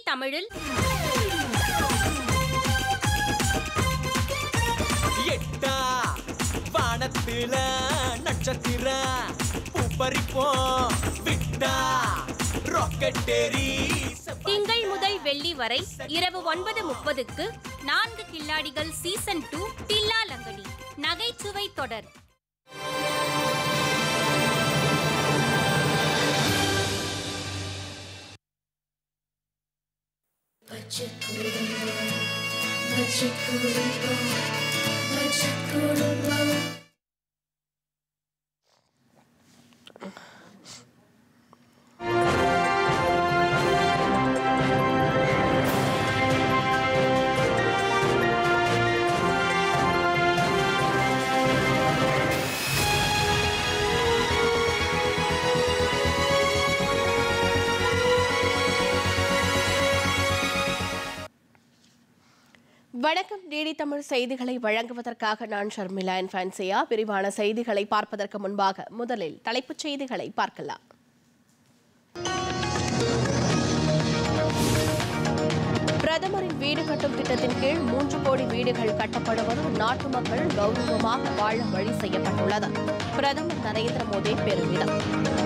தமிழில் எட்டா வானத்தில நட்சத்திர பூப்பறிப்போம் விட்டா ராக்கெட் ஏறி திங்கள் முதல் வெள்ளி வரை இரவு ஒன்பது முப்பதுக்கு நான்கு கில்லாடிகள் சீசன் டூ தில்லா லங்கடி நகைச்சுவை தொடர் வணக்கம் டிடி தமிழ் செய்திகளை வழங்குவதற்காக நான் ஷர்மிளா என் ஃபேன்சியா விரிவான செய்திகளை பார்ப்பதற்கு முன்பாக முதலில் தலைப்புச் செய்திகளை பார்க்கலாம் பிரதமரின் வீடு கட்டும் திட்டத்தின் கீழ் மூன்று கோடி வீடுகள் கட்டப்படுவது நாட்டு மக்கள் கௌரவமாக வாழ வழி செய்யப்பட்டுள்ளது பிரதமர் நரேந்திர மோடி பெருமிதம்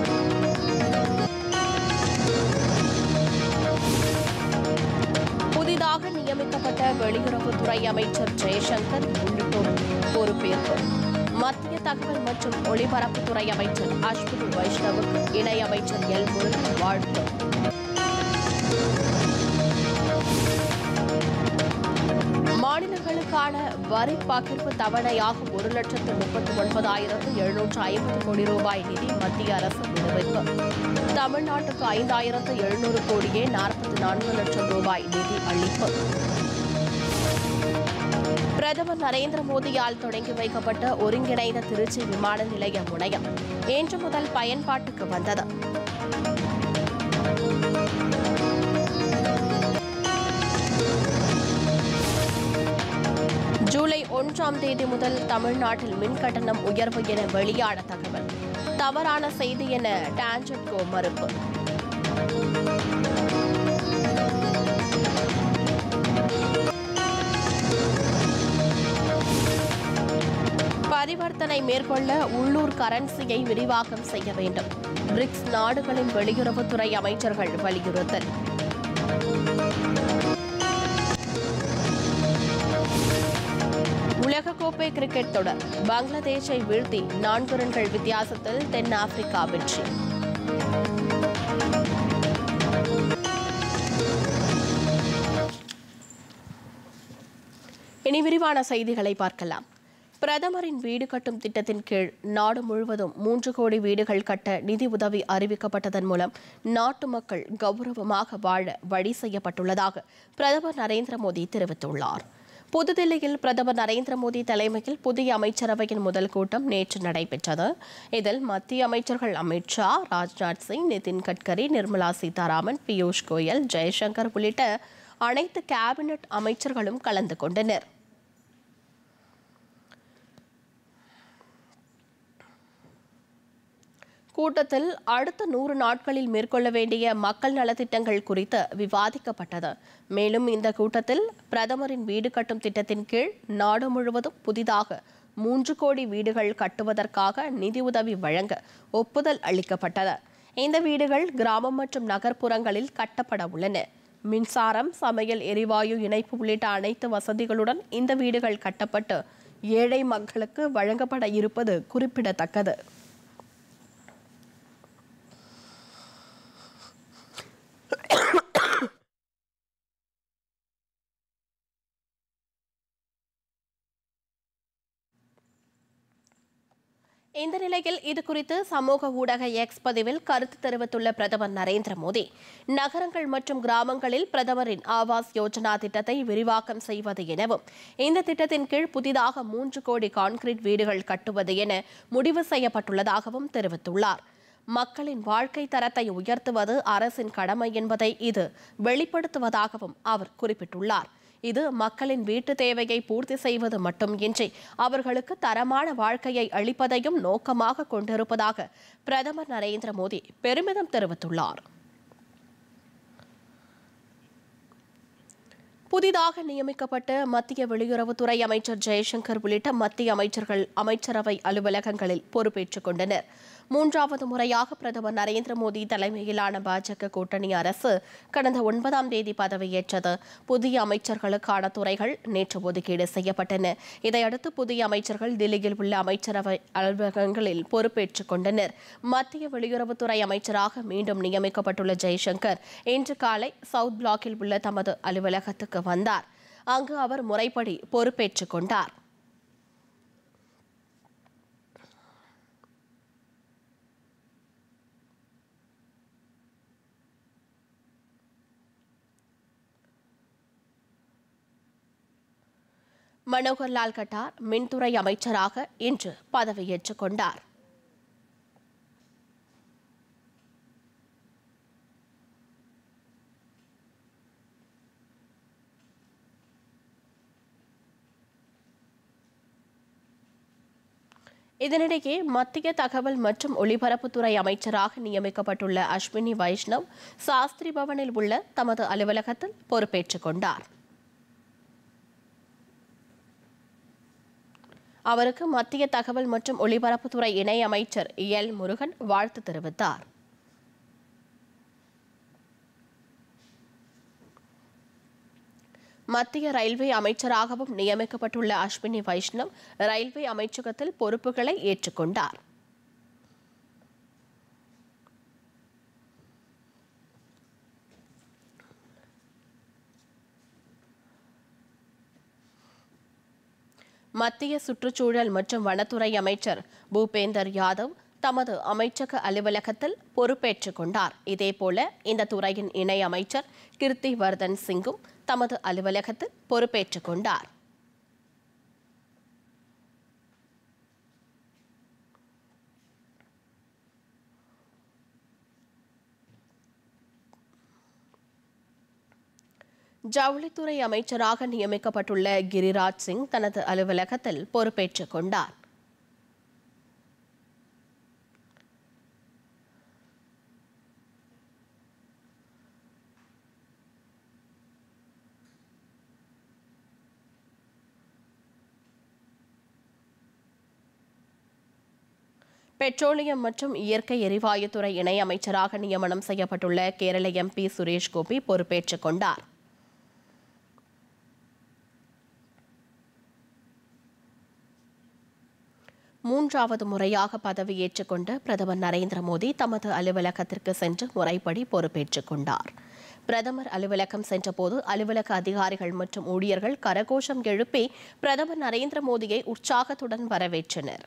புதிதாக நியமிக்கப்பட்ட வெளியுறவுத்துறை அமைச்சர் ஜெயசங்கர் உள்ளிட்டோர் பொறுப்பேற்பு மத்திய தகவல் மற்றும் ஒலிபரப்புத்துறை அமைச்சர் அஸ்வினி வைஷ்ணவுக்கு இணையமைச்சர் எல் முருகன் வாழ்த்து மாநிலங்களுக்கான வரி பகிர்வு தவணையாக ஒரு லட்சத்து முப்பத்தி ஒன்பதாயிரத்து எழுநூற்று ஐம்பது கோடி ரூபாய் நிதி மத்திய அரசு விடுவிப்பு தமிழ்நாட்டுக்கு ஐந்தாயிரத்து எழுநூறு கோடியே நாற்பத்தி நான்கு லட்சம் ரூபாய் நிதி அளிப்பு பிரதமர் நரேந்திர மோடியால் தொடங்கி வைக்கப்பட்ட ஒருங்கிணைந்த திருச்சி விமான நிலைய முனையம் இன்று முதல் பயன்பாட்டுக்கு வந்தது ஜூலை ஒன்றாம் தேதி முதல் தமிழ்நாட்டில் மின் கட்டணம் உயர்வு என வெளியான தகவல் தவறான செய்தி என டான்ஜெட்கோ மறுப்பு பரிவர்த்தனை மேற்கொள்ள உள்ளூர் கரன்சியை விரிவாக்கம் செய்ய வேண்டும் பிரிக்ஸ் நாடுகளின் வெளியுறவுத்துறை அமைச்சர்கள் வலியுறுத்தல் உலகக்கோப்பை கிரிக்கெட் தொடர் பங்களாதேஷை வீழ்த்தி நான்கு ரன்கள் வித்தியாசத்தில் தென்னாப்பிரிக்கா வெற்றி இனி விரிவான செய்திகளை பார்க்கலாம் பிரதமரின் வீடு கட்டும் திட்டத்தின் கீழ் நாடு முழுவதும் மூன்று கோடி வீடுகள் கட்ட நிதி உதவி அறிவிக்கப்பட்டதன் மூலம் நாட்டு மக்கள் கௌரவமாக வாழ வழி செய்யப்பட்டுள்ளதாக பிரதமர் நரேந்திர மோடி தெரிவித்துள்ளார் புதுதில்லியில் பிரதமர் நரேந்திர மோடி தலைமையில் புதிய அமைச்சரவையின் முதல் கூட்டம் நேற்று நடைபெற்றது இதில் மத்திய அமைச்சர்கள் அமித் ஷா ராஜ்நாத் சிங் நிதின் கட்கரி நிர்மலா சீதாராமன் பியூஷ் கோயல் ஜெய்சங்கர் உள்ளிட்ட அனைத்து கேபினெட் அமைச்சர்களும் கலந்து கொண்டனர் கூட்டத்தில் அடுத்த நூறு நாட்களில் மேற்கொள்ள வேண்டிய மக்கள் நலத்திட்டங்கள் குறித்து விவாதிக்கப்பட்டது மேலும் இந்த கூட்டத்தில் பிரதமரின் வீடு கட்டும் திட்டத்தின் கீழ் நாடு முழுவதும் புதிதாக மூன்று கோடி வீடுகள் கட்டுவதற்காக நிதியுதவி வழங்க ஒப்புதல் அளிக்கப்பட்டது இந்த வீடுகள் கிராமம் மற்றும் நகர்ப்புறங்களில் கட்டப்பட உள்ளன மின்சாரம் சமையல் எரிவாயு இணைப்பு உள்ளிட்ட அனைத்து வசதிகளுடன் இந்த வீடுகள் கட்டப்பட்டு ஏழை மக்களுக்கு வழங்கப்பட இருப்பது குறிப்பிடத்தக்கது இந்த நிலையில் இது குறித்து சமூக ஊடக எக்ஸ் பதிவில் கருத்து தெரிவித்துள்ள பிரதமர் நரேந்திர மோடி நகரங்கள் மற்றும் கிராமங்களில் பிரதமரின் ஆவாஸ் யோஜனா திட்டத்தை விரிவாக்கம் செய்வது எனவும் இந்த திட்டத்தின் கீழ் புதிதாக மூன்று கோடி கான்கிரீட் வீடுகள் கட்டுவது என முடிவு செய்யப்பட்டுள்ளதாகவும் தெரிவித்துள்ளார் மக்களின் வாழ்க்கை தரத்தை உயர்த்துவது அரசின் கடமை என்பதை இது வெளிப்படுத்துவதாகவும் அவர் குறிப்பிட்டுள்ளார் இது மக்களின் வீட்டு தேவையை பூர்த்தி செய்வது மட்டுமின்றி அவர்களுக்கு தரமான வாழ்க்கையை அளிப்பதையும் நோக்கமாக கொண்டிருப்பதாக பிரதமர் நரேந்திர மோடி பெருமிதம் தெரிவித்துள்ளார் புதிதாக நியமிக்கப்பட்ட மத்திய வெளியுறவுத்துறை அமைச்சர் ஜெயசங்கர் உள்ளிட்ட மத்திய அமைச்சர்கள் அமைச்சரவை அலுவலகங்களில் பொறுப்பேற்றுக் கொண்டனர் மூன்றாவது முறையாக பிரதமர் நரேந்திர மோடி தலைமையிலான பாஜக கூட்டணி அரசு கடந்த ஒன்பதாம் தேதி பதவியேற்றது புதிய அமைச்சர்களுக்கான துறைகள் நேற்று ஒதுக்கீடு செய்யப்பட்டன இதையடுத்து புதிய அமைச்சர்கள் தில்லியில் உள்ள அமைச்சரவை அலுவலகங்களில் பொறுப்பேற்றுக் கொண்டனர் மத்திய வெளியுறவுத்துறை அமைச்சராக மீண்டும் நியமிக்கப்பட்டுள்ள ஜெய்சங்கர் இன்று காலை சவுத் பிளாக்கில் உள்ள தமது அலுவலகத்துக்கு வந்தார் அங்கு அவர் முறைப்படி பொறுப்பேற்றுக் கொண்டார் மனோகர்லால் கட்டார் மின்துறை அமைச்சராக இன்று பதவியேற்றுக் கொண்டார் இதனிடையே மத்திய தகவல் மற்றும் ஒலிபரப்புத்துறை அமைச்சராக நியமிக்கப்பட்டுள்ள அஸ்வினி வைஷ்ணவ் சாஸ்திரி பவனில் உள்ள தமது அலுவலகத்தில் பொறுப்பேற்றுக் கொண்டார் அவருக்கு மத்திய தகவல் மற்றும் ஒலிபரப்புத்துறை இணை அமைச்சர் எல் முருகன் வாழ்த்து தெரிவித்தார் மத்திய ரயில்வே அமைச்சராகவும் நியமிக்கப்பட்டுள்ள அஸ்வினி வைஷ்ணவ் ரயில்வே அமைச்சகத்தில் பொறுப்புகளை ஏற்றுக்கொண்டார் மத்திய சுற்றுச்சூழல் மற்றும் வனத்துறை அமைச்சர் பூபேந்தர் யாதவ் தமது அமைச்சக அலுவலகத்தில் பொறுப்பேற்றுக் கொண்டார் இதேபோல இந்த துறையின் இணை அமைச்சர் கிருத்தி வர்தன் சிங்கும் தமது அலுவலகத்தில் பொறுப்பேற்றுக் கொண்டார் ஜவுளித்துறை அமைச்சராக நியமிக்கப்பட்டுள்ள கிரிராஜ் சிங் தனது அலுவலகத்தில் பொறுப்பேற்றுக் கொண்டார் பெட்ரோலியம் மற்றும் இயற்கை எரிவாயுத்துறை இணை அமைச்சராக நியமனம் செய்யப்பட்டுள்ள கேரள எம்பி சுரேஷ் கோபி பொறுப்பேற்றுக் கொண்டார் மூன்றாவது முறையாக பதவியேற்றுக் கொண்ட பிரதமர் நரேந்திர மோடி தமது அலுவலகத்திற்கு சென்று முறைப்படி பொறுப்பேற்றுக் கொண்டார் பிரதமர் அலுவலகம் சென்றபோது அலுவலக அதிகாரிகள் மற்றும் ஊழியர்கள் கரகோஷம் எழுப்பி பிரதமர் நரேந்திர மோடியை உற்சாகத்துடன் வரவேற்றனர்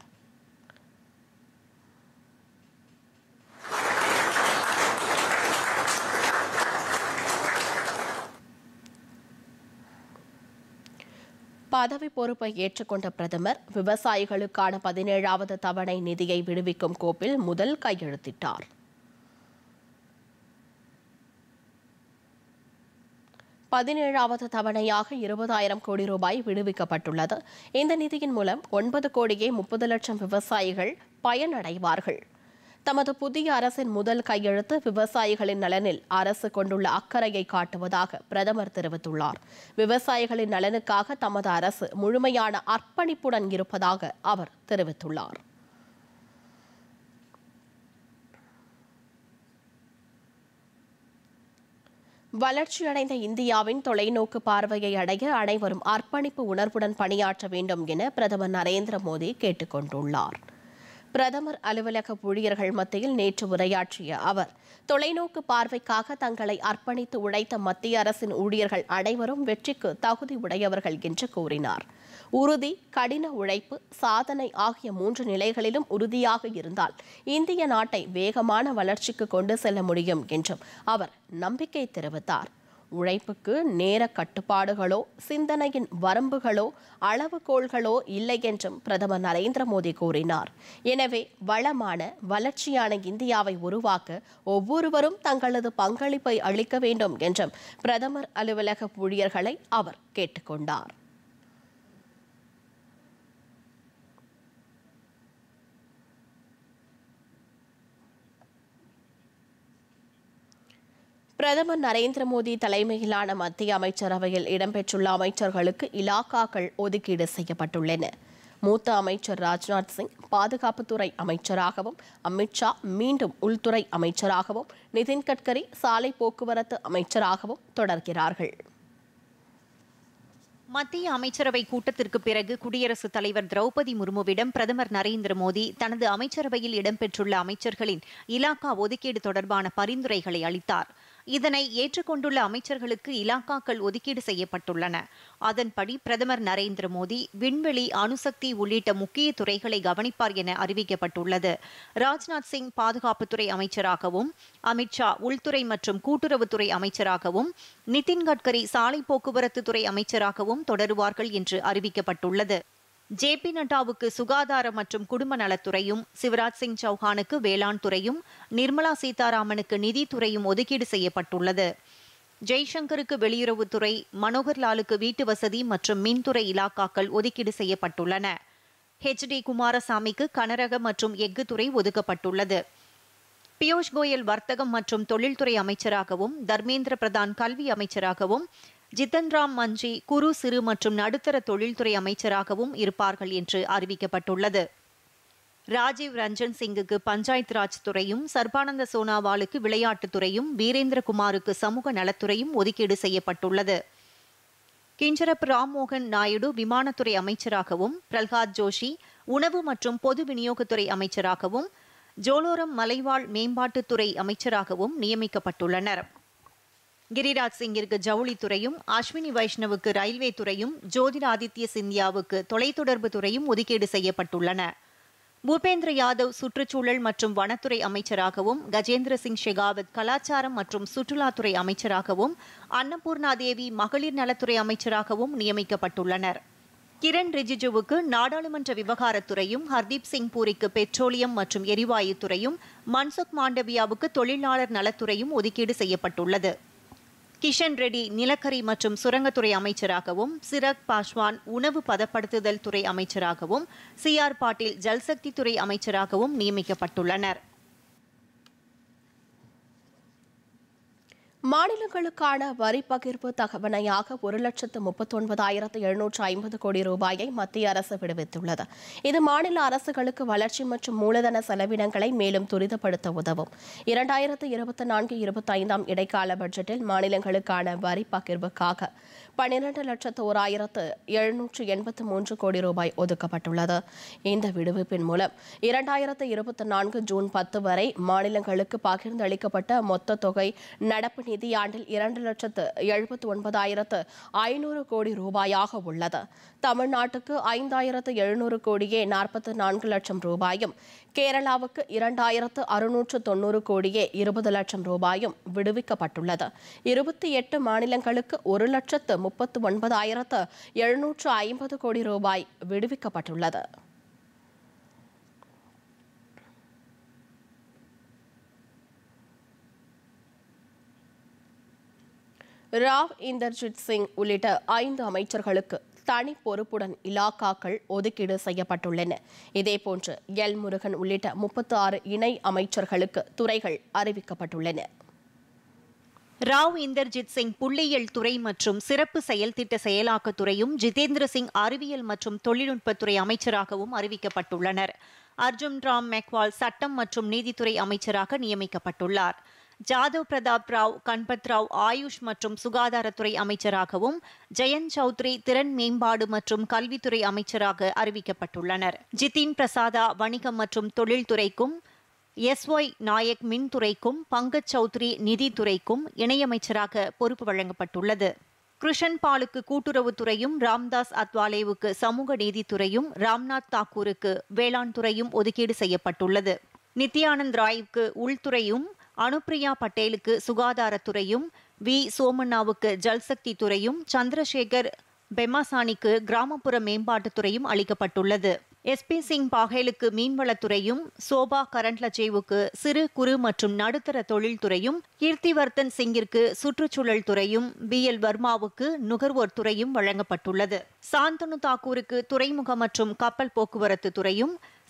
பதவி பொறுப்பை ஏற்றுக்கொண்ட பிரதமர் விவசாயிகளுக்கான பதினேழாவது தவணை நிதியை விடுவிக்கும் கோப்பில் முதல் கையெழுத்திட்டார் பதினேழாவது தவணையாக இருபதாயிரம் கோடி ரூபாய் விடுவிக்கப்பட்டுள்ளது இந்த நிதியின் மூலம் ஒன்பது கோடியே முப்பது லட்சம் விவசாயிகள் பயனடைவார்கள் தமது புதிய அரசின் முதல் கையெழுத்து விவசாயிகளின் நலனில் அரசு கொண்டுள்ள அக்கறையை காட்டுவதாக பிரதமர் தெரிவித்துள்ளார் விவசாயிகளின் நலனுக்காக தமது அரசு முழுமையான அர்ப்பணிப்புடன் இருப்பதாக அவர் தெரிவித்துள்ளார் வளர்ச்சியடைந்த இந்தியாவின் தொலைநோக்கு பார்வையை அடைய அனைவரும் அர்ப்பணிப்பு உணர்வுடன் பணியாற்ற வேண்டும் என பிரதமர் நரேந்திர மோடி கேட்டுக் கொண்டுள்ளார் பிரதமர் அலுவலக ஊழியர்கள் மத்தியில் நேற்று உரையாற்றிய அவர் தொலைநோக்கு பார்வைக்காக தங்களை அர்ப்பணித்து உழைத்த மத்திய அரசின் ஊழியர்கள் அனைவரும் வெற்றிக்கு தகுதி உடையவர்கள் என்று கூறினார் உறுதி கடின உழைப்பு சாதனை ஆகிய மூன்று நிலைகளிலும் உறுதியாக இருந்தால் இந்திய நாட்டை வேகமான வளர்ச்சிக்கு கொண்டு செல்ல முடியும் என்றும் அவர் நம்பிக்கை தெரிவித்தார் உழைப்புக்கு நேர கட்டுப்பாடுகளோ சிந்தனையின் வரம்புகளோ அளவுகோல்களோ இல்லை என்றும் பிரதமர் நரேந்திர மோடி கூறினார் எனவே வளமான வளர்ச்சியான இந்தியாவை உருவாக்க ஒவ்வொருவரும் தங்களது பங்களிப்பை அளிக்க வேண்டும் என்றும் பிரதமர் அலுவலக ஊழியர்களை அவர் கேட்டுக்கொண்டார் பிரதமர் நரேந்திர மோடி தலைமையிலான மத்திய அமைச்சரவையில் இடம்பெற்றுள்ள அமைச்சர்களுக்கு இலாக்காக்கள் ஒதுக்கீடு செய்யப்பட்டுள்ளன மூத்த அமைச்சர் ராஜ்நாத் சிங் பாதுகாப்புத்துறை அமைச்சராகவும் அமித்ஷா மீண்டும் உள்துறை அமைச்சராகவும் நிதின் கட்கரி சாலை போக்குவரத்து அமைச்சராகவும் தொடர்கிறார்கள் மத்திய அமைச்சரவை கூட்டத்திற்கு பிறகு குடியரசுத் தலைவர் திரௌபதி முர்முவிடம் பிரதமர் நரேந்திர மோடி தனது அமைச்சரவையில் இடம்பெற்றுள்ள அமைச்சர்களின் இலாக்கா ஒதுக்கீடு தொடர்பான பரிந்துரைகளை அளித்தார் இதனை ஏற்றுக்கொண்டுள்ள அமைச்சர்களுக்கு இலாக்காக்கள் ஒதுக்கீடு செய்யப்பட்டுள்ளன அதன்படி பிரதமர் நரேந்திர மோடி விண்வெளி அணுசக்தி உள்ளிட்ட முக்கிய துறைகளை கவனிப்பார் என அறிவிக்கப்பட்டுள்ளது ராஜ்நாத் சிங் பாதுகாப்புத்துறை அமைச்சராகவும் அமித்ஷா உள்துறை மற்றும் கூட்டுறவுத்துறை அமைச்சராகவும் நிதின் கட்கரி சாலை போக்குவரத்து துறை அமைச்சராகவும் தொடருவார்கள் என்று அறிவிக்கப்பட்டுள்ளது ஜே பி நட்டாவுக்கு சுகாதார மற்றும் குடும்ப நலத்துறையும் சிவராஜ் சிங் சௌஹானுக்கு வேளாண் துறையும் நிர்மலா சீதாராமனுக்கு நிதித்துறையும் ஒதுக்கீடு செய்யப்பட்டுள்ளது ஜெய்சங்கருக்கு வெளியுறவுத்துறை மனோகர் லாலுக்கு வீட்டு வசதி மற்றும் மின்துறை இலாக்காக்கள் ஒதுக்கீடு செய்யப்பட்டுள்ளன ஹெச் டி குமாரசாமிக்கு கனரக மற்றும் எஃகு துறை ஒதுக்கப்பட்டுள்ளது பியூஷ் கோயல் வர்த்தகம் மற்றும் தொழில்துறை அமைச்சராகவும் தர்மேந்திர பிரதான் கல்வி அமைச்சராகவும் ஜித்தன் ராம் மஞ்சி குறு சிறு மற்றும் நடுத்தர தொழில்துறை அமைச்சராகவும் இருப்பார்கள் என்று அறிவிக்கப்பட்டுள்ளது ராஜீவ் ரஞ்சன் சிங்குக்கு பஞ்சாயத் ராஜ் துறையும் சர்பானந்த சோனாவாலுக்கு விளையாட்டுத் துறையும் வீரேந்திரகுமாருக்கு சமூக நலத்துறையும் ஒதுக்கீடு செய்யப்பட்டுள்ளது கிஞ்சரப் ராம்மோகன் நாயுடு விமானத்துறை அமைச்சராகவும் பிரல்ஹாத் ஜோஷி உணவு மற்றும் பொது விநியோகத்துறை அமைச்சராகவும் ஜோலோரம் மலைவாழ் மேம்பாட்டுத்துறை அமைச்சராகவும் நியமிக்கப்பட்டுள்ளனர் கிரிராஜ் சிங்கிற்கு ஜவுளித்துறையும் அஸ்வினி வைஷ்ணவுக்கு ரயில்வே துறையும் ஜோதிராதித்ய சிந்தியாவுக்கு தொலைத்தொடர்பு துறையும் ஒதுக்கீடு செய்யப்பட்டுள்ளன பூபேந்திர யாதவ் சுற்றுச்சூழல் மற்றும் வனத்துறை அமைச்சராகவும் கஜேந்திர சிங் ஷெகாவத் கலாச்சாரம் மற்றும் சுற்றுலாத்துறை அமைச்சராகவும் அன்னபூர்ணா தேவி மகளிர் நலத்துறை அமைச்சராகவும் நியமிக்கப்பட்டுள்ளனர் கிரண் ரிஜிஜுவுக்கு நாடாளுமன்ற விவகாரத்துறையும் ஹர்தீப் சிங் பூரிக்கு பெட்ரோலியம் மற்றும் எரிவாயு துறையும் மன்சுக் மாண்டவியாவுக்கு தொழிலாளர் நலத்துறையும் ஒதுக்கீடு செய்யப்பட்டுள்ளது கிஷன் ரெட்டி நிலக்கரி மற்றும் சுரங்கத்துறை அமைச்சராகவும் சிரக் பாஸ்வான் உணவு பதப்படுத்துதல் துறை அமைச்சராகவும் சி ஆர் பாட்டீல் ஜல்சக்தி துறை அமைச்சராகவும் நியமிக்கப்பட்டுள்ளனர் மாநிலங்களுக்கான வரி பகிர்வு தகவணையாக ஒரு லட்சத்து முப்பத்தொன்பதாயிரத்து எழுநூற்று ஐம்பது கோடி ரூபாயை மத்திய அரசு விடுவித்துள்ளது இது மாநில அரசுகளுக்கு வளர்ச்சி மற்றும் மூலதன செலவினங்களை மேலும் துரிதப்படுத்த உதவும் இரண்டாயிரத்து இருபத்தி நான்கு இருபத்தி ஐந்தாம் இடைக்கால பட்ஜெட்டில் மாநிலங்களுக்கான வரி பகிர்வுக்காக பன்னிரண்டு லட்சத்து ஓராயிரத்து எழுநூற்று எண்பத்து மூன்று கோடி ரூபாய் ஒதுக்கப்பட்டுள்ளது இந்த விடுவிப்பின் மூலம் இரண்டாயிரத்து இருபத்தி நான்கு ஜூன் பத்து வரை மாநிலங்களுக்கு பகிர்ந்தளிக்கப்பட்ட மொத்த தொகை நடப்பு நிதியாண்டில் இரண்டு லட்சத்து எழுபத்து ஒன்பதாயிரத்து ஐநூறு கோடி ரூபாயாக உள்ளது தமிழ்நாட்டுக்கு ஐந்தாயிரத்து எழுநூறு கோடியே நாற்பத்து நான்கு லட்சம் ரூபாயும் கேரளாவுக்கு இரண்டாயிரத்து அறுநூற்று தொண்ணூறு கோடியே இருபது லட்சம் ரூபாயும் விடுவிக்கப்பட்டுள்ளது இருபத்தி எட்டு மாநிலங்களுக்கு ஒரு லட்சத்து முப்பத்து ஒன்பதாயிரத்து எழுநூற்று ஐம்பது கோடி ரூபாய் விடுவிக்கப்பட்டுள்ளது ராவ் இந்தர்ஜித் சிங் உள்ளிட்ட ஐந்து அமைச்சர்களுக்கு தனி பொறுப்புடன் இலாக்காக்கள் ஒதுக்கீடு செய்யப்பட்டுள்ளன இதேபோன்று எல் முருகன் உள்ளிட்ட முப்பத்தி ஆறு இணை அமைச்சர்களுக்கு துறைகள் அறிவிக்கப்பட்டுள்ளன ராவ் இந்தர்ஜித் சிங் புள்ளியியல் துறை மற்றும் சிறப்பு செயல் திட்ட செயலாக்கத் துறையும் ஜிதேந்திர சிங் அறிவியல் மற்றும் தொழில்நுட்பத்துறை அமைச்சராகவும் அறிவிக்கப்பட்டுள்ளனர் அர்ஜுன் ராம் மெக்வால் சட்டம் மற்றும் நீதித்துறை அமைச்சராக நியமிக்கப்பட்டுள்ளார் ஜாதவ் பிரதாப் ராவ் கன்பத் ராவ் ஆயுஷ் மற்றும் சுகாதாரத்துறை அமைச்சராகவும் ஜெயந்த் சௌத்ரி திறன் மேம்பாடு மற்றும் கல்வித்துறை அமைச்சராக அறிவிக்கப்பட்டுள்ளனர் ஜிதின் பிரசாதா வணிகம் மற்றும் தொழில்துறைக்கும் எஸ் ஒய் நாயக் மின்துறைக்கும் பங்கஜ் சௌத்ரி நிதித்துறைக்கும் இணையமைச்சராக பொறுப்பு வழங்கப்பட்டுள்ளது கிருஷன் பாலுக்கு கூட்டுறவுத்துறையும் ராம்தாஸ் அத்வாலேவுக்கு சமூக நீதித்துறையும் ராம்நாத் தாக்கூருக்கு வேளாண் துறையும் ஒதுக்கீடு செய்யப்பட்டுள்ளது நித்யானந்த் ராய்க்கு உள்துறையும் அனுப்பிரியா பட்டேலுக்கு சுகாதாரத்துறையும் வி சோமண்ணாவுக்கு ஜல்சக்தி துறையும் சந்திரசேகர் பெமாசானிக்கு கிராமப்புற மேம்பாட்டுத்துறையும் அளிக்கப்பட்டுள்ளது எஸ்பி சிங் பாகேலுக்கு மீன்வளத்துறையும் சோபா கரண்ட்லஜேவுக்கு சிறு குறு மற்றும் நடுத்தர தொழில்துறையும் கீர்த்திவர்தன் சிங்கிற்கு சுற்றுச்சூழல் துறையும் பி எல் வர்மாவுக்கு நுகர்வோர் துறையும் வழங்கப்பட்டுள்ளது சாந்தனு தாக்கூருக்கு துறைமுக மற்றும் கப்பல் போக்குவரத்து துறையும்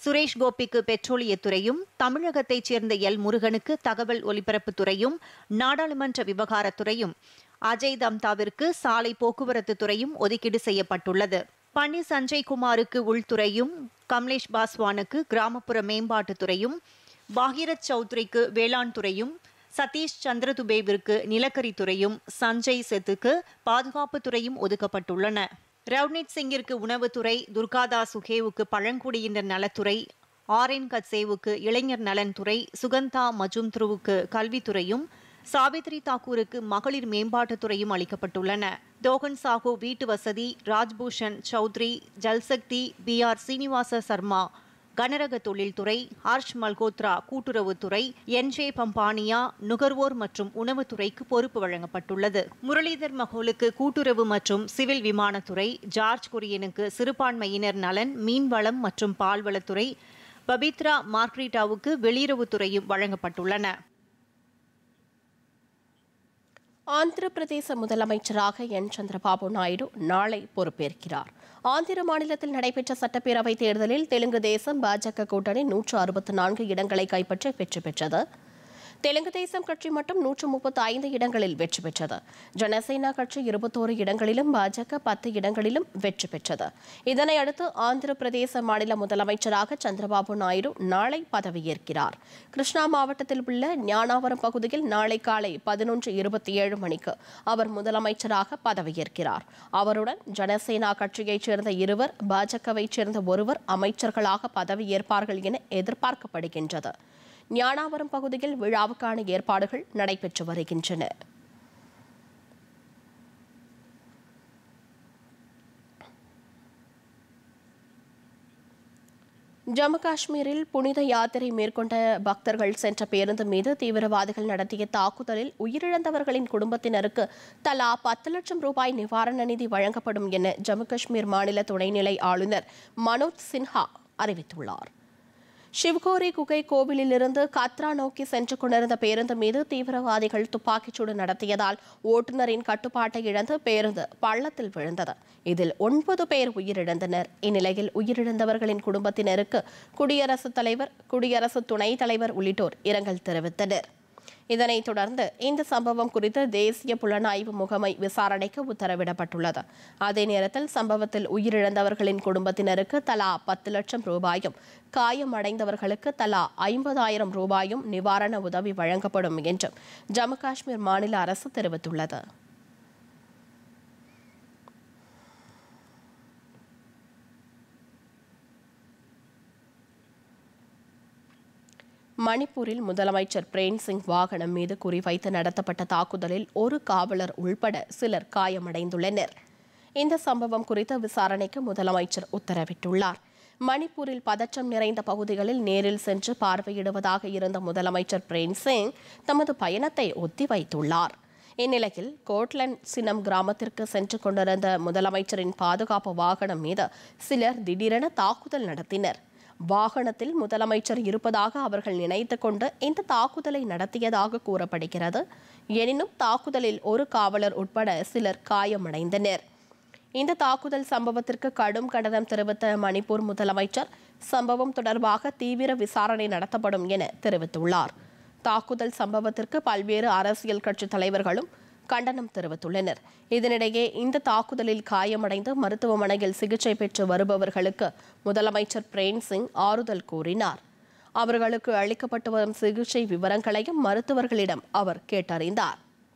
சுரேஷ் கோபிக்கு பெட்ரோலியத்துறையும் தமிழகத்தைச் சேர்ந்த எல் முருகனுக்கு தகவல் ஒலிபரப்புத்துறையும் நாடாளுமன்ற விவகாரத்துறையும் அஜய் தம்தாவிற்கு சாலை போக்குவரத்து துறையும் ஒதுக்கீடு செய்யப்பட்டுள்ளது பன்னி சஞ்சய் குமாருக்கு உள்துறையும் கமலேஷ் பாஸ்வானுக்கு கிராமப்புற மேம்பாட்டுத் துறையும் பாகிரத் சௌத்ரிக்கு வேளாண் துறையும் சதீஷ் சந்திரதுபேவிற்கு நிலக்கரித்துறையும் சஞ்சய் செத்துக்கு பாதுகாப்புத் துறையும் ஒதுக்கப்பட்டுள்ளன ரவ்னித் சிங்கிற்கு உணவுத்துறை துர்காதாஸ் சுகேவுக்கு பழங்குடியினர் நலத்துறை ஆர்என் கட்சேவுக்கு இளைஞர் நலன்துறை சுகந்தா மஜும்த்ருவுக்கு கல்வித்துறையும் சாவித்ரி தாக்கூருக்கு மகளிர் மேம்பாட்டுத் துறையும் அளிக்கப்பட்டுள்ளன தோகன் சாஹூ வீட்டு வசதி ராஜ்பூஷன் சௌத்ரி ஜல்சக்தி பி ஆர் சீனிவாச சர்மா கனரக தொழில்துறை ஹர்ஷ் மல்கோத்ரா கூட்டுறவுத்துறை என்ஜே பம்பானியா நுகர்வோர் மற்றும் உணவுத்துறைக்கு பொறுப்பு வழங்கப்பட்டுள்ளது முரளிதர் மகோலுக்கு கூட்டுறவு மற்றும் சிவில் விமானத்துறை ஜார்ஜ் குரியனுக்கு சிறுபான்மையினர் நலன் மீன்வளம் மற்றும் பால்வளத்துறை பபித்ரா மார்க்ரீட்டாவுக்கு வெளியுறவுத்துறையும் வழங்கப்பட்டுள்ளன ஆந்திர பிரதேச முதலமைச்சராக என் சந்திரபாபு நாயுடு நாளை பொறுப்பேற்கிறார் ஆந்திர மாநிலத்தில் நடைபெற்ற சட்டப்பேரவைத் தேர்தலில் தெலுங்கு தேசம் பாஜக கூட்டணி நூற்று அறுபத்தி நான்கு இடங்களை கைப்பற்றி வெற்றி பெற்றது தெலுங்கு தேசம் கட்சி மட்டும் நூற்று முப்பத்தி ஐந்து இடங்களில் வெற்றி பெற்றது ஜனசேனா கட்சி இருபத்தோரு இடங்களிலும் பாஜக பத்து இடங்களிலும் வெற்றி பெற்றது இதனை அடுத்து ஆந்திர பிரதேச மாநில முதலமைச்சராக சந்திரபாபு நாயுடு நாளை பதவியேற்கிறார் கிருஷ்ணா மாவட்டத்தில் உள்ள ஞானாவரம் பகுதியில் நாளை காலை பதினொன்று இருபத்தி ஏழு மணிக்கு அவர் முதலமைச்சராக பதவியேற்கிறார் அவருடன் ஜனசேனா கட்சியைச் சேர்ந்த இருவர் பாஜகவைச் சேர்ந்த ஒருவர் அமைச்சர்களாக பதவியேற்பார்கள் என எதிர்பார்க்கப்படுகின்றது ஞானாவரம் பகுதியில் விழாவுக்கான ஏற்பாடுகள் நடைபெற்று வருகின்றன ஜம்மு காஷ்மீரில் புனித யாத்திரை மேற்கொண்ட பக்தர்கள் சென்ற பேருந்து மீது தீவிரவாதிகள் நடத்திய தாக்குதலில் உயிரிழந்தவர்களின் குடும்பத்தினருக்கு தலா பத்து லட்சம் ரூபாய் நிவாரண நிதி வழங்கப்படும் என ஜம்மு காஷ்மீர் மாநில துணைநிலை ஆளுநர் மனோஜ் சின்ஹா அறிவித்துள்ளார் சிவ்கோரி குகை கோவிலிலிருந்து கத்ரா நோக்கி சென்று கொண்டிருந்த பேருந்து மீது தீவிரவாதிகள் துப்பாக்கிச்சூடு நடத்தியதால் ஓட்டுநரின் கட்டுப்பாட்டை இழந்து பேருந்து பள்ளத்தில் விழுந்தது இதில் ஒன்பது பேர் உயிரிழந்தனர் இந்நிலையில் உயிரிழந்தவர்களின் குடும்பத்தினருக்கு குடியரசுத் தலைவர் குடியரசு துணைத் தலைவர் உள்ளிட்டோர் இரங்கல் தெரிவித்தனர் இதனைத் தொடர்ந்து இந்த சம்பவம் குறித்து தேசிய புலனாய்வு முகமை விசாரணைக்கு உத்தரவிடப்பட்டுள்ளது அதே நேரத்தில் சம்பவத்தில் உயிரிழந்தவர்களின் குடும்பத்தினருக்கு தலா பத்து லட்சம் ரூபாயும் காயமடைந்தவர்களுக்கு தலா ஐம்பதாயிரம் ரூபாயும் நிவாரண உதவி வழங்கப்படும் என்றும் ஜம்மு காஷ்மீர் மாநில அரசு தெரிவித்துள்ளது மணிப்பூரில் முதலமைச்சர் பிரேம் சிங் வாகனம் மீது குறிவைத்து நடத்தப்பட்ட தாக்குதலில் ஒரு காவலர் உள்பட சிலர் காயமடைந்துள்ளனர் இந்த சம்பவம் குறித்த விசாரணைக்கு முதலமைச்சர் உத்தரவிட்டுள்ளார் மணிப்பூரில் பதற்றம் நிறைந்த பகுதிகளில் நேரில் சென்று பார்வையிடுவதாக இருந்த முதலமைச்சர் பிரேம் சிங் தமது பயணத்தை ஒத்திவைத்துள்ளார் இந்நிலையில் கோட்லண்ட் சினம் கிராமத்திற்கு சென்று கொண்டிருந்த முதலமைச்சரின் பாதுகாப்பு வாகனம் மீது சிலர் திடீரென தாக்குதல் நடத்தினர் வாகனத்தில் முதலமைச்சர் இருப்பதாக அவர்கள் நினைத்துக் கொண்டு இந்த தாக்குதலை நடத்தியதாக கூறப்படுகிறது எனினும் தாக்குதலில் ஒரு காவலர் உட்பட சிலர் காயமடைந்தனர் இந்த தாக்குதல் சம்பவத்திற்கு கடும் கண்டனம் தெரிவித்த மணிப்பூர் முதலமைச்சர் சம்பவம் தொடர்பாக தீவிர விசாரணை நடத்தப்படும் என தெரிவித்துள்ளார் தாக்குதல் சம்பவத்திற்கு பல்வேறு அரசியல் கட்சி தலைவர்களும் கண்டனம் தெரிவித்துள்ளனர் இதனிடையே இந்த தாக்குதலில் காயமடைந்து மருத்துவமனையில் சிகிச்சை பெற்று வருபவர்களுக்கு முதலமைச்சர் பிரேம் சிங் ஆறுதல் கூறினார் அவர்களுக்கு அளிக்கப்பட்டு வரும் சிகிச்சை விவரங்களையும் மருத்துவர்களிடம் அவர் கேட்டறிந்தார்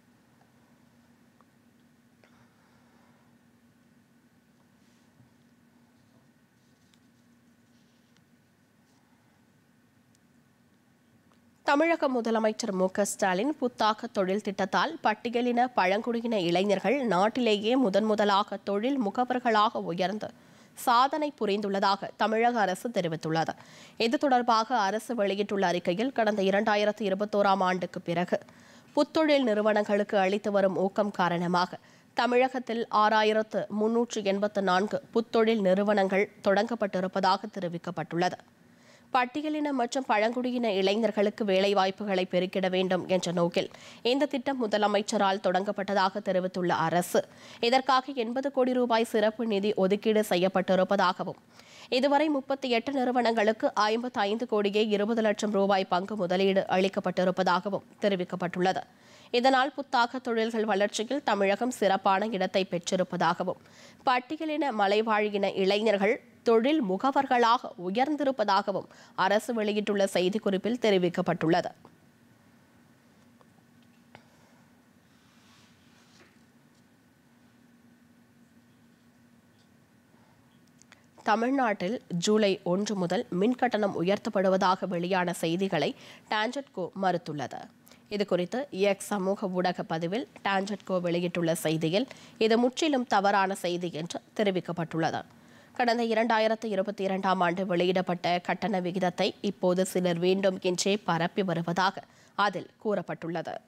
தமிழக முதலமைச்சர் மு க ஸ்டாலின் புத்தாக்க தொழில் திட்டத்தால் பட்டியலின பழங்குடியின இளைஞர்கள் நாட்டிலேயே முதன் முதலாக தொழில் முகவர்களாக உயர்ந்து சாதனை புரிந்துள்ளதாக தமிழக அரசு தெரிவித்துள்ளது இது தொடர்பாக அரசு வெளியிட்டுள்ள அறிக்கையில் கடந்த இரண்டாயிரத்து இருபத்தோராம் ஆண்டுக்கு பிறகு புத்தொழில் நிறுவனங்களுக்கு அளித்து வரும் ஊக்கம் காரணமாக தமிழகத்தில் ஆறாயிரத்து முன்னூற்று எண்பத்து நான்கு புத்தொழில் நிறுவனங்கள் தொடங்கப்பட்டிருப்பதாக தெரிவிக்கப்பட்டுள்ளது பட்டியலின மற்றும் பழங்குடியின இளைஞர்களுக்கு வேலைவாய்ப்புகளை பெருக்கிட வேண்டும் என்ற நோக்கில் இந்த திட்டம் முதலமைச்சரால் தொடங்கப்பட்டதாக தெரிவித்துள்ள அரசு இதற்காக எண்பது கோடி ரூபாய் சிறப்பு நிதி ஒதுக்கீடு செய்யப்பட்டிருப்பதாகவும் இதுவரை முப்பத்தி எட்டு நிறுவனங்களுக்கு ஐம்பத்தி ஐந்து கோடியே இருபது லட்சம் ரூபாய் பங்கு முதலீடு அளிக்கப்பட்டிருப்பதாகவும் தெரிவிக்கப்பட்டுள்ளது இதனால் புத்தாக்க தொழில்கள் வளர்ச்சியில் தமிழகம் சிறப்பான இடத்தை பெற்றிருப்பதாகவும் பட்டியலின மலைவாழியின இளைஞர்கள் தொழில் முகவர்களாக உயர்ந்திருப்பதாகவும் அரசு வெளியிட்டுள்ள செய்திக்குறிப்பில் தெரிவிக்கப்பட்டுள்ளது தமிழ்நாட்டில் ஜூலை ஒன்று முதல் மின் கட்டணம் உயர்த்தப்படுவதாக வெளியான செய்திகளை டான்ஜெட்கோ மறுத்துள்ளது இதுகுறித்து எக்ஸ் சமூக ஊடக பதிவில் டான்ஜெட்கோ வெளியிட்டுள்ள செய்தியில் இது முற்றிலும் தவறான செய்தி என்று தெரிவிக்கப்பட்டுள்ளது கடந்த இரண்டாயிரத்து இருபத்தி இரண்டாம் ஆண்டு வெளியிடப்பட்ட கட்டண விகிதத்தை இப்போது சிலர் வேண்டும் என்றே பரப்பி வருவதாக அதில் கூறப்பட்டுள்ளது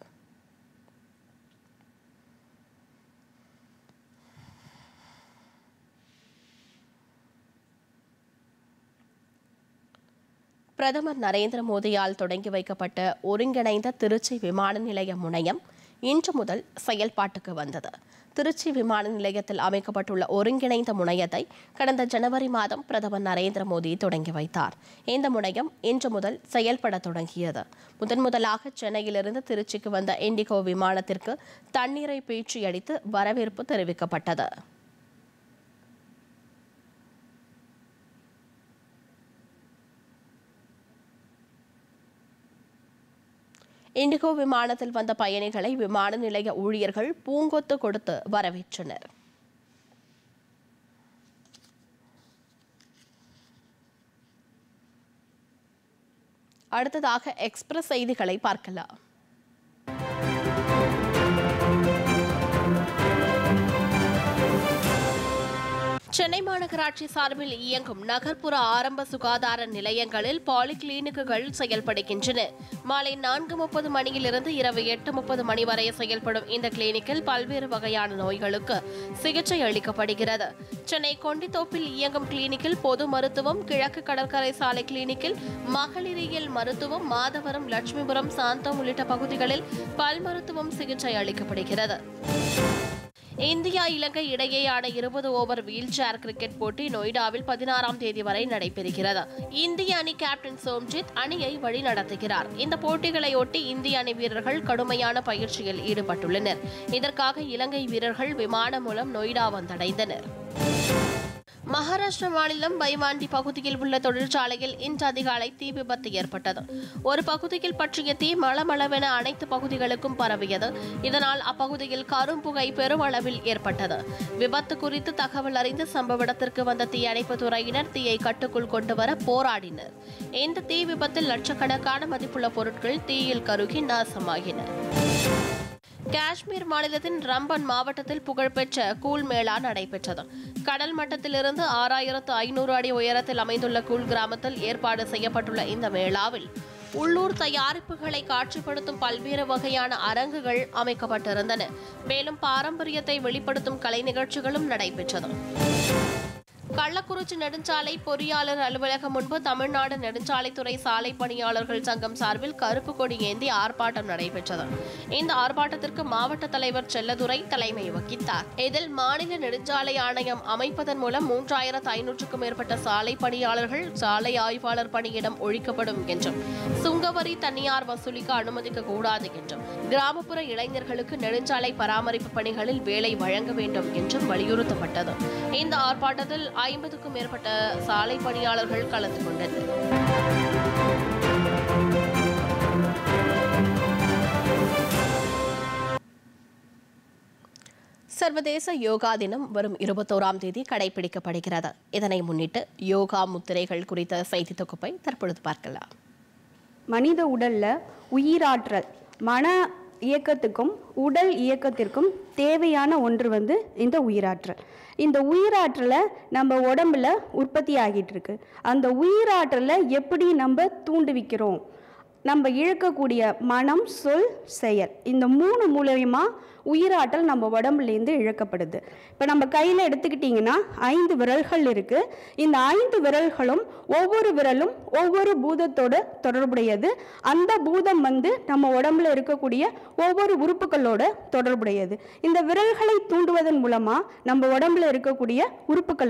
பிரதமர் நரேந்திர மோடியால் தொடங்கி வைக்கப்பட்ட ஒருங்கிணைந்த திருச்சி விமான நிலைய முனையம் இன்று முதல் செயல்பாட்டுக்கு வந்தது திருச்சி விமான நிலையத்தில் அமைக்கப்பட்டுள்ள ஒருங்கிணைந்த முனையத்தை கடந்த ஜனவரி மாதம் பிரதமர் நரேந்திர மோடி தொடங்கி வைத்தார் இந்த முனையம் இன்று முதல் செயல்பட தொடங்கியது முதன் முதலாக சென்னையிலிருந்து திருச்சிக்கு வந்த இண்டிகோ விமானத்திற்கு தண்ணீரை பீச்சி அடித்து வரவேற்பு தெரிவிக்கப்பட்டது இண்டிகோ விமானத்தில் வந்த பயணிகளை விமான நிலைய ஊழியர்கள் பூங்கொத்து கொடுத்து வரவேற்றனர் அடுத்ததாக எக்ஸ்பிரஸ் செய்திகளை பார்க்கலாம் சென்னை மாநகராட்சி சார்பில் இயங்கும் நகர்ப்புற ஆரம்ப சுகாதார நிலையங்களில் பாலிகிளினிக்குகள் செயல்படுகின்றன மாலை நான்கு முப்பது மணியிலிருந்து இரவு எட்டு முப்பது மணி வரை செயல்படும் இந்த கிளினிக்கில் பல்வேறு வகையான நோய்களுக்கு சிகிச்சை அளிக்கப்படுகிறது சென்னை கொண்டித்தோப்பில் இயங்கும் கிளினிக்கில் பொது மருத்துவம் கிழக்கு கடற்கரை சாலை கிளினிக்கில் மகளிரியல் மருத்துவம் மாதவரம் லட்சுமிபுரம் சாந்தம் உள்ளிட்ட பகுதிகளில் பல் மருத்துவம் சிகிச்சை அளிக்கப்படுகிறது இந்தியா இலங்கை இடையேயான இருபது ஓவர் வீல் சேர் கிரிக்கெட் போட்டி நொய்டாவில் பதினாறாம் தேதி வரை நடைபெறுகிறது இந்திய அணி கேப்டன் சோம்ஜித் அணியை வழிநடத்துகிறார் இந்த போட்டிகளையொட்டி இந்திய அணி வீரர்கள் கடுமையான பயிற்சியில் ஈடுபட்டுள்ளனர் இதற்காக இலங்கை வீரர்கள் விமானம் மூலம் நொய்டா வந்தடைந்தனர் மகாராஷ்டிரா மாநிலம் பைவாண்டி பகுதியில் உள்ள தொழிற்சாலையில் இன்று அதிகாலை தீ விபத்து ஏற்பட்டது ஒரு பகுதியில் பற்றிய தீ மளமளவென அனைத்து பகுதிகளுக்கும் பரவியது இதனால் அப்பகுதியில் கரும்புகை பெருமளவில் ஏற்பட்டது விபத்து குறித்து தகவல் அறிந்து சம்பவ இடத்திற்கு வந்த தீயணைப்பு துறையினர் தீயை கட்டுக்குள் கொண்டு வர போராடினர் இந்த தீ விபத்தில் லட்சக்கணக்கான மதிப்புள்ள பொருட்கள் தீயில் கருகி நாசமாகின காஷ்மீர் மாநிலத்தின் ரம்பன் மாவட்டத்தில் புகழ்பெற்ற கூல் மேளா நடைபெற்றது கடல் மட்டத்திலிருந்து ஆறாயிரத்து ஐநூறு அடி உயரத்தில் அமைந்துள்ள கூல் கிராமத்தில் ஏற்பாடு செய்யப்பட்டுள்ள இந்த மேளாவில் உள்ளூர் தயாரிப்புகளை காட்சிப்படுத்தும் பல்வேறு வகையான அரங்குகள் அமைக்கப்பட்டிருந்தன மேலும் பாரம்பரியத்தை வெளிப்படுத்தும் கலை நிகழ்ச்சிகளும் நடைபெற்றது கள்ளக்குறிச்சி நெடுஞ்சாலை பொறியாளர் அலுவலகம் முன்பு தமிழ்நாடு நெடுஞ்சாலைத்துறை சாலை பணியாளர்கள் சங்கம் சார்பில் கருப்பு கொடி ஏந்தி ஆர்ப்பாட்டம் நடைபெற்றது இந்த ஆர்ப்பாட்டத்திற்கு மாவட்ட தலைவர் செல்லதுரை தலைமை வகித்தார் இதில் மாநில நெடுஞ்சாலை ஆணையம் அமைப்பதன் மூலம் மூன்றாயிரத்து ஐநூற்றுக்கும் மேற்பட்ட சாலை பணியாளர்கள் சாலை ஆய்வாளர் பணியிடம் ஒழிக்கப்படும் என்றும் சுங்கவரி தனியார் வசூலிக்க அனுமதிக்க கூடாது என்றும் கிராமப்புற இளைஞர்களுக்கு நெடுஞ்சாலை பராமரிப்பு பணிகளில் வேலை வழங்க வேண்டும் என்றும் வலியுறுத்தப்பட்டது இந்த ஆர்ப்பாட்டத்தில் ஐம்பதுக்கும் மேற்பட்ட சாலை பணியாளர்கள் கலந்து கொண்டனர் சர்வதேச யோகா தினம் வரும் இருபத்தோராம் தேதி கடைபிடிக்கப்படுகிறது இதனை முன்னிட்டு யோகா முத்திரைகள் குறித்த செய்தி தொகுப்பை தற்பொழுது பார்க்கலாம் மனித உடல்ல உயிராற்றல் மன இயக்கத்துக்கும் உடல் இயக்கத்திற்கும் தேவையான ஒன்று வந்து இந்த உயிராற்றல் இந்த உயிராற்றலை நம்ம உடம்புல உற்பத்தி ஆகிட்டு இருக்கு அந்த உயிராற்றலை எப்படி நம்ம தூண்டுவிக்கிறோம் நம்ம இழக்கக்கூடிய மனம் சொல் செயல் இந்த மூணு மூலயமா உயிராற்றல் நம்ம உடம்புலேருந்து இழக்கப்படுது இப்போ நம்ம கையில் எடுத்துக்கிட்டிங்கன்னா ஐந்து விரல்கள் இருக்குது இந்த ஐந்து விரல்களும் ஒவ்வொரு விரலும் ஒவ்வொரு பூதத்தோட தொடர்புடையது அந்த பூதம் வந்து நம்ம உடம்புல இருக்கக்கூடிய ஒவ்வொரு உறுப்புகளோட தொடர்புடையது இந்த விரல்களை தூண்டுவதன் மூலமாக நம்ம உடம்புல இருக்கக்கூடிய உறுப்புகளையும்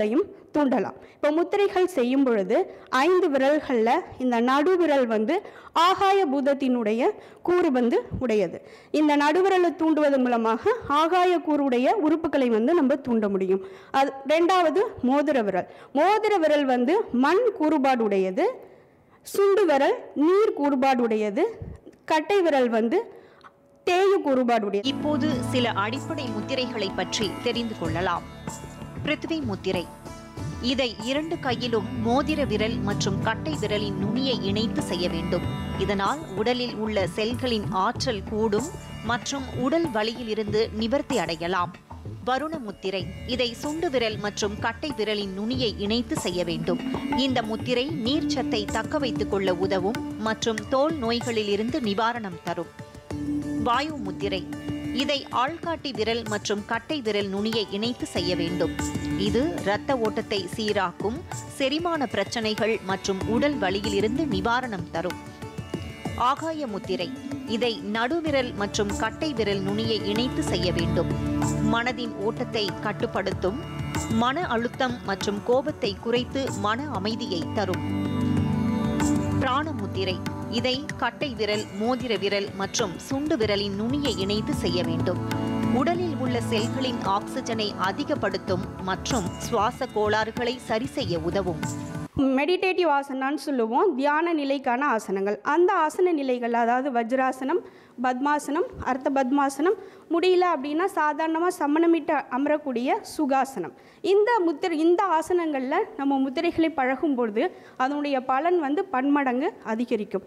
தூண்டலாம் இப்போ முத்திரைகள் செய்யும் பொழுது ஐந்து விரல்களில் இந்த நடுவிரல் வந்து ஆகாய பூதத்தினுடைய கூறு வந்து உடையது இந்த நடுவிரலை தூண்டுவதன் மூலமாக ஆகாய கூறுடைய உறுப்புகளை வந்து நம்ம தூண்ட முடியும் அது ரெண்டாவது மோதிர விரல் மோதிர விரல் வந்து மண் கூறுபாடு உடையது சுண்டு விரல் நீர் கூறுபாடு உடையது கட்டை விரல் வந்து தேய கூறுபாடு உடையது இப்போது சில அடிப்படை முத்திரைகளை பற்றி தெரிந்து கொள்ளலாம் பிருத்வி முத்திரை இதை இரண்டு கையிலும் மோதிர விரல் மற்றும் கட்டை விரலின் நுனியை இணைத்து செய்ய வேண்டும் இதனால் உடலில் உள்ள செல்களின் ஆற்றல் கூடும் மற்றும் உடல் வலியிலிருந்து நிவர்த்தி அடையலாம் வருண முத்திரை இதை சுண்டு விரல் மற்றும் கட்டை விரலின் நுனியை இணைத்து செய்ய வேண்டும் இந்த முத்திரை நீர்ச்சத்தை தக்க வைத்துக் கொள்ள உதவும் மற்றும் தோல் நோய்களிலிருந்து நிவாரணம் தரும் வாயு முத்திரை இதை ஆள்காட்டி விரல் மற்றும் கட்டை விரல் நுனியை இணைத்து செய்ய வேண்டும் இது இரத்த ஓட்டத்தை சீராக்கும் செரிமான பிரச்சனைகள் மற்றும் உடல் வலியிலிருந்து நிவாரணம் தரும் ஆகாய முத்திரை இதை நடுவிரல் மற்றும் கட்டை விரல் நுனியை இணைத்து செய்ய வேண்டும் மனதின் ஓட்டத்தை கட்டுப்படுத்தும் மன அழுத்தம் மற்றும் கோபத்தை குறைத்து மன அமைதியை தரும் பிராணமுத்திரை இதை கட்டை விரல் மோதிர விரல் மற்றும் சுண்டு விரலின் நுனியை இணைத்து செய்ய வேண்டும் உடலில் உள்ள செல்களின் ஆக்சிஜனை அதிகப்படுத்தும் மற்றும் சுவாச கோளாறுகளை சரி செய்ய உதவும் மெடிடேட்டிவ் ஆசனான்னு சொல்லுவோம் தியான நிலைக்கான ஆசனங்கள் அந்த ஆசன நிலைகள் அதாவது வஜ்ராசனம் பத்மாசனம் அர்த்த பத்மாசனம் முடியல அப்படின்னா சாதாரணமாக சமணமிட்டு அமரக்கூடிய சுகாசனம் இந்த முத்திரை இந்த ஆசனங்களில் நம்ம முத்திரைகளை பழகும் பொழுது அதனுடைய பலன் வந்து பன்மடங்கு அதிகரிக்கும்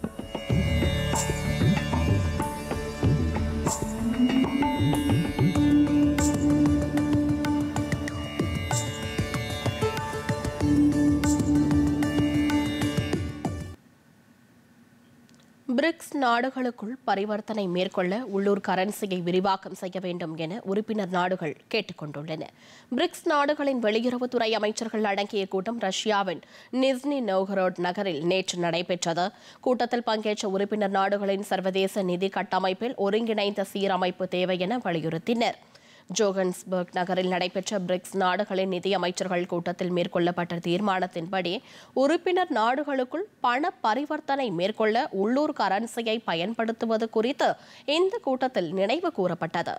பிரிக்ஸ் நாடுகளுக்குள் பரிவர்த்தனை மேற்கொள்ள உள்ளூர் கரன்சியை விரிவாக்கம் செய்ய வேண்டும் என உறுப்பினர் நாடுகள் கேட்டுக்கொண்டுள்ளன பிரிக்ஸ் நாடுகளின் வெளியுறவுத்துறை அமைச்சர்கள் அடங்கிய கூட்டம் ரஷ்யாவின் நிஸ்னி நோகரோட் நகரில் நேற்று நடைபெற்றது கூட்டத்தில் பங்கேற்ற உறுப்பினர் நாடுகளின் சர்வதேச நிதி கட்டமைப்பில் ஒருங்கிணைந்த சீரமைப்பு தேவை என வலியுறுத்தினர் ஜோகன்ஸ்பர்க் நகரில் நடைபெற்ற பிரிக்ஸ் நாடுகளின் நிதி அமைச்சர்கள் கூட்டத்தில் மேற்கொள்ளப்பட்ட தீர்மானத்தின்படி உறுப்பினர் நாடுகளுக்குள் பண பரிவர்த்தனை மேற்கொள்ள உள்ளூர் கரன்சியை பயன்படுத்துவது குறித்து இந்த கூட்டத்தில் நினைவு கூறப்பட்டது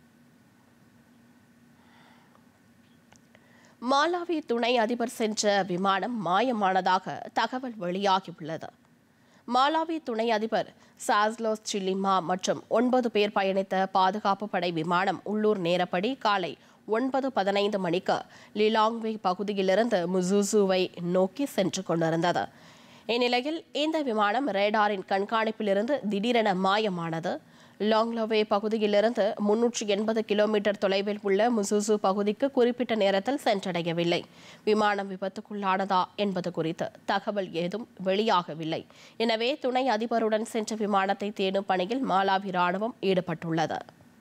மாலாவி துணை அதிபர் சென்ற விமானம் மாயமானதாக தகவல் வெளியாகியுள்ளது மாலாவி துணை அதிபர் சாஸ்லோஸ் சில்லிமா மற்றும் ஒன்பது பேர் பயணித்த பாதுகாப்பு படை விமானம் உள்ளூர் நேரப்படி காலை ஒன்பது பதினைந்து மணிக்கு லிலாங்வே பகுதியிலிருந்து முசூசுவை நோக்கி சென்று கொண்டிருந்தது இந்நிலையில் இந்த விமானம் ரேடாரின் கண்காணிப்பிலிருந்து திடீரென மாயமானது லாங்லோவே பகுதியிலிருந்து முன்னூற்றி எண்பது கிலோமீட்டர் தொலைவில் உள்ள முசூசு பகுதிக்கு குறிப்பிட்ட நேரத்தில் சென்றடையவில்லை விமானம் விபத்துக்குள்ளானதா என்பது குறித்து தகவல் ஏதும் வெளியாகவில்லை எனவே துணை அதிபருடன் சென்ற விமானத்தை தேடும் பணியில் மாலாவி ராணுவம் ஈடுபட்டுள்ளது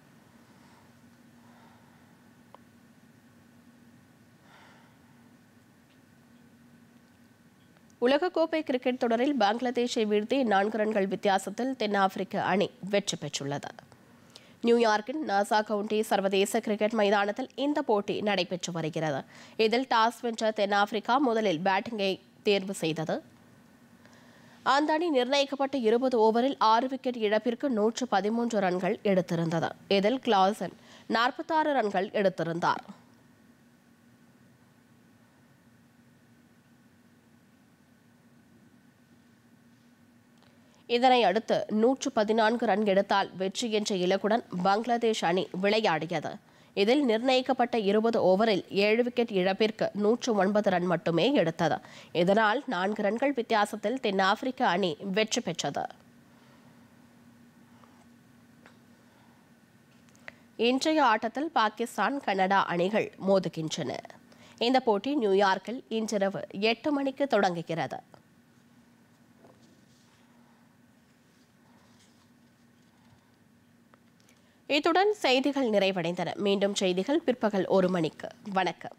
உலகக்கோப்பை கிரிக்கெட் தொடரில் பங்களாதேஷை வீழ்த்தி நான்கு ரன்கள் வித்தியாசத்தில் தென்னாப்பிரிக்க அணி வெற்றி பெற்றுள்ளது நியூயார்க்கின் நாசா கவுண்டி சர்வதேச கிரிக்கெட் மைதானத்தில் இந்த போட்டி நடைபெற்று வருகிறது இதில் டாஸ் வென்ற தென்னாப்பிரிக்கா முதலில் பேட்டிங்கை தேர்வு செய்தது அந்த அணி நிர்ணயிக்கப்பட்ட இருபது ஓவரில் ஆறு விக்கெட் இழப்பிற்கு நூற்று பதிமூன்று ரன்கள் எடுத்திருந்தது இதில் கிளாசன் நாற்பத்தாறு ரன்கள் எடுத்திருந்தார் இதனை அடுத்து நூற்று பதினான்கு ரன் எடுத்தால் வெற்றி என்ற இலக்குடன் பங்களாதேஷ் அணி விளையாடியது இதில் நிர்ணயிக்கப்பட்ட இருபது ஓவரில் ஏழு விக்கெட் இழப்பிற்கு நூற்று ஒன்பது ரன் மட்டுமே எடுத்தது இதனால் நான்கு ரன்கள் வித்தியாசத்தில் தென்னாப்பிரிக்க அணி வெற்றி பெற்றது இன்றைய ஆட்டத்தில் பாகிஸ்தான் கனடா அணிகள் மோதுகின்றன இந்த போட்டி நியூயார்க்கில் இன்றிரவு எட்டு மணிக்கு தொடங்குகிறது இத்துடன் செய்திகள் நிறைவடைந்தன மீண்டும் செய்திகள் பிற்பகல் ஒரு மணிக்கு வணக்கம்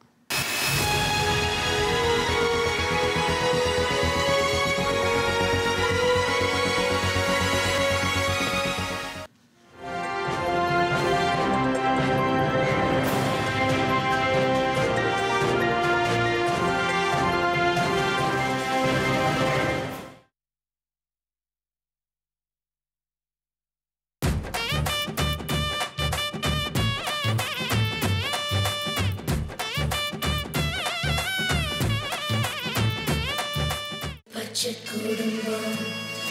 பட்ஜெட் குடும்பம்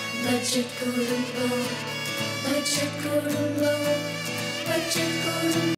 பட்ஜெட் குடும்பம் பட்ஜெட் குடும்பம் பட்ஜெட் குடும்பம்